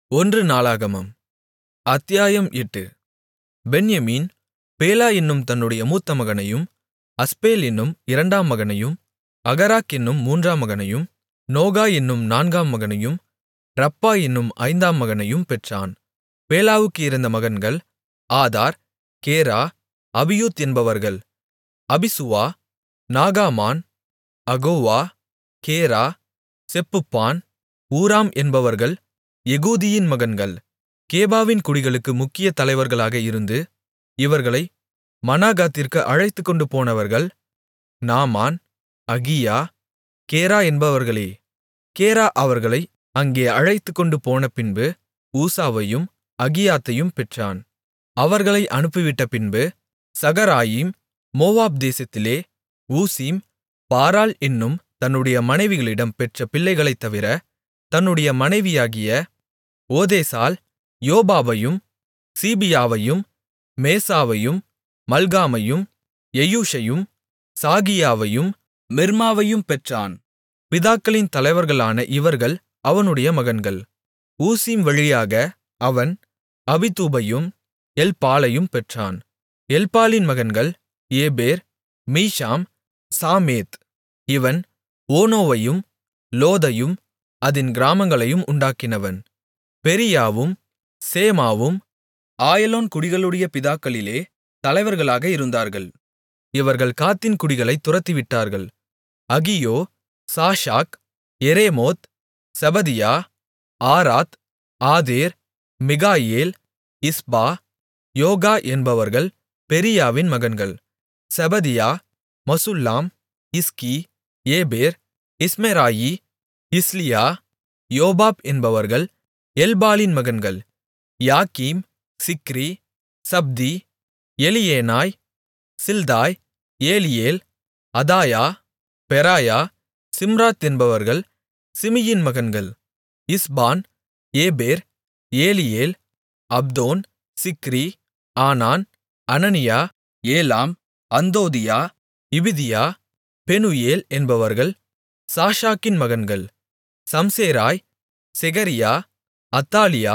ஒன்று நாளாகமம் அத்தியாயம் எட்டு பென்யமீன் பேலா என்னும் தன்னுடைய மூத்த மகனையும் அஸ்பேல் என்னும் இரண்டாம் மகனையும் அகராக் என்னும் மூன்றாம் மகனையும் நோகா என்னும் நான்காம் மகனையும் ரப்பா என்னும் ஐந்தாம் மகனையும் பெற்றான் பேலாவுக்கு இருந்த மகன்கள் ஆதார் கேரா அபியூத் என்பவர்கள் அபிசுவா நாகாமான் அகோவா கேரா செப்புப்பான் ஊராம் என்பவர்கள் எகூதியின் மகன்கள் கேபாவின் குடிகளுக்கு முக்கிய தலைவர்களாக இருந்து இவர்களை மனாகாத்திற்கு அழைத்துக்கொண்டு போனவர்கள் நாமான் அகியா கேரா என்பவர்களே கேரா அவர்களை அங்கே அழைத்துக்கொண்டு போனபின்பு ஊசாவையும் அகியாத்தையும் பெற்றான் அவர்களை அனுப்பிவிட்ட பின்பு சகராயீம் மோவாப் தேசத்திலே ஊசிம் பாராள் என்னும் தன்னுடைய மனைவிகளிடம் பெற்ற பிள்ளைகளைத் தவிர தன்னுடைய மனைவியாகிய ஓதேசால் யோபாபையும் சீபியாவையும் மேசாவையும் மல்காமையும் எயூஷையும் சாகியாவையும் மிர்மாவையும் பெற்றான் பிதாக்களின் தலைவர்களான இவர்கள் அவனுடைய மகன்கள் ஊசிம் வழியாக அவன் அபிதூபையும் எல்பாலையும் பெற்றான் எல்பாலின் மகன்கள் ஏபேர் மீஷாம் சாமேத் இவன் ஓனோவையும் லோதையும் அதின் கிராமங்களையும் உண்டாக்கினவன் பெரியாவும் சேமாவும் ஆயலோன் குடிகளுடைய பிதாக்களிலே தலைவர்களாக இருந்தார்கள் இவர்கள் காத்தின் குடிகளைத் துரத்திவிட்டார்கள் அகியோ சாஷாக் எரேமோத் செபதியா ஆராத் ஆதேர் மிகாயேல் இஸ்பா யோகா என்பவர்கள் பெரியாவின் மகன்கள் செபதியா மசுல்லாம் இஸ்கி ஏபேர் இஸ்மெராயி இஸ்லியா யோபாப் என்பவர்கள் எல்பாலின் மகன்கள் யாக்கீம் சிக்ரி சப்தி எலியேனாய் சில்தாய் ஏலியேல் அதாயா பெராயா சிம்ராத் என்பவர்கள் சிமியின் மகன்கள் இஸ்பான் ஏபேர் ஏலியேல் அப்தோன் சிக்ரி ஆனான் அனனியா ஏலாம் அந்தோதியா இபிதியா பெனுயேல் என்பவர்கள் சாஷாக்கின் மகன்கள் சம்சேராய் செகரியா அத்தாலியா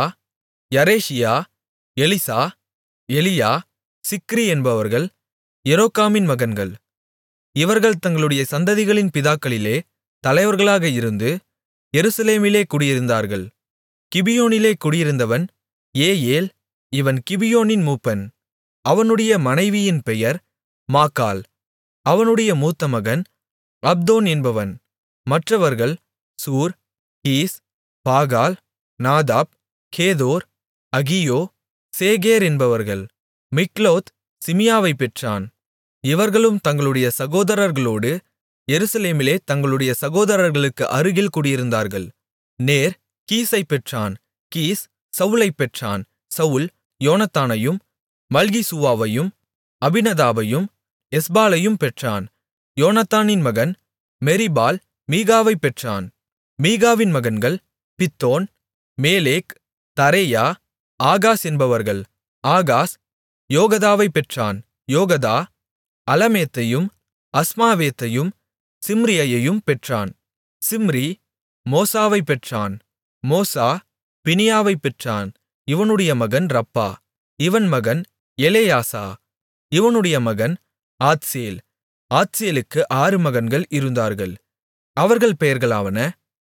யரேஷியா எலிசா எலியா சிக்ரி என்பவர்கள் எரோகாமின் மகன்கள் இவர்கள் தங்களுடைய சந்ததிகளின் பிதாக்களிலே தலைவர்களாக இருந்து எருசலேமிலே குடியிருந்தார்கள் கிபியோனிலே குடியிருந்தவன் ஏயேல் இவன் கிபியோனின் மூப்பன் அவனுடைய மனைவியின் பெயர் மாக்காள் அவனுடைய மூத்த மகன் அப்தோன் என்பவன் மற்றவர்கள் சூர் கீஸ் பாகால் நாதாப் கேதோர் அகியோ சேகேர் என்பவர்கள் மிக்லோத் சிமியாவைப் பெற்றான் இவர்களும் தங்களுடைய சகோதரர்களோடு எருசலேமிலே தங்களுடைய சகோதரர்களுக்கு அருகில் குடியிருந்தார்கள் நேர் கீசைப் பெற்றான் கீஸ் சவுலைப் பெற்றான் சவுல் யோனத்தானையும் மல்கிசூவாவையும் அபினதாபையும் எஸ்பாலையும் பெற்றான் யோனத்தானின் மகன் மெரிபால் மீகாவைப் பெற்றான் மீகாவின் மகன்கள் பித்தோன் மேலேக் தரேயா ஆகாஸ் என்பவர்கள் ஆகாஸ் யோகதாவைப் பெற்றான் யோகதா அலமேத்தையும் அஸ்மாவேத்தையும் சிம்ரியையும் பெற்றான் சிம்ரி மோசாவைப் பெற்றான் மோசா பினியாவைப் பெற்றான் இவனுடைய மகன் ரப்பா இவன் மகன் எலேயாசா இவனுடைய மகன் ஆத்சேல் ஆத்சேலுக்கு ஆறு மகன்கள் இருந்தார்கள் அவர்கள் பெயர்களாவன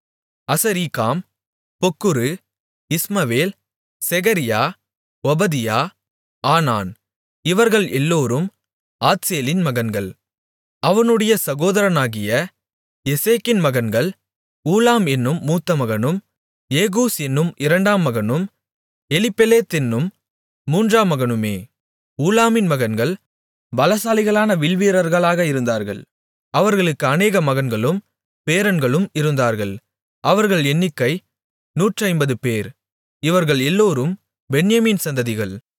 அசரீகாம் பொக்குரு இஸ்மவேல் செகரியா ஒபதியா ஆனான் இவர்கள் எல்லோரும் ஆத்சேலின் மகன்கள் அவனுடைய சகோதரனாகிய எசேக்கின் மகன்கள் ஊலாம் என்னும் மூத்த மகனும் ஏகூஸ் என்னும் இரண்டாம் மகனும் எலிப்பெலேத் என்னும் மூன்றாம் மகனுமே ஊலாமின் மகன்கள் பலசாலிகளான வில்வீரர்களாக இருந்தார்கள் அவர்களுக்கு அநேக மகன்களும் பேரன்களும் இருந்தார்கள் அவர்கள் எண்ணிக்கை நூற்றைம்பது பேர் இவர்கள் எல்லோரும் பென்யமீன் சந்ததிகள்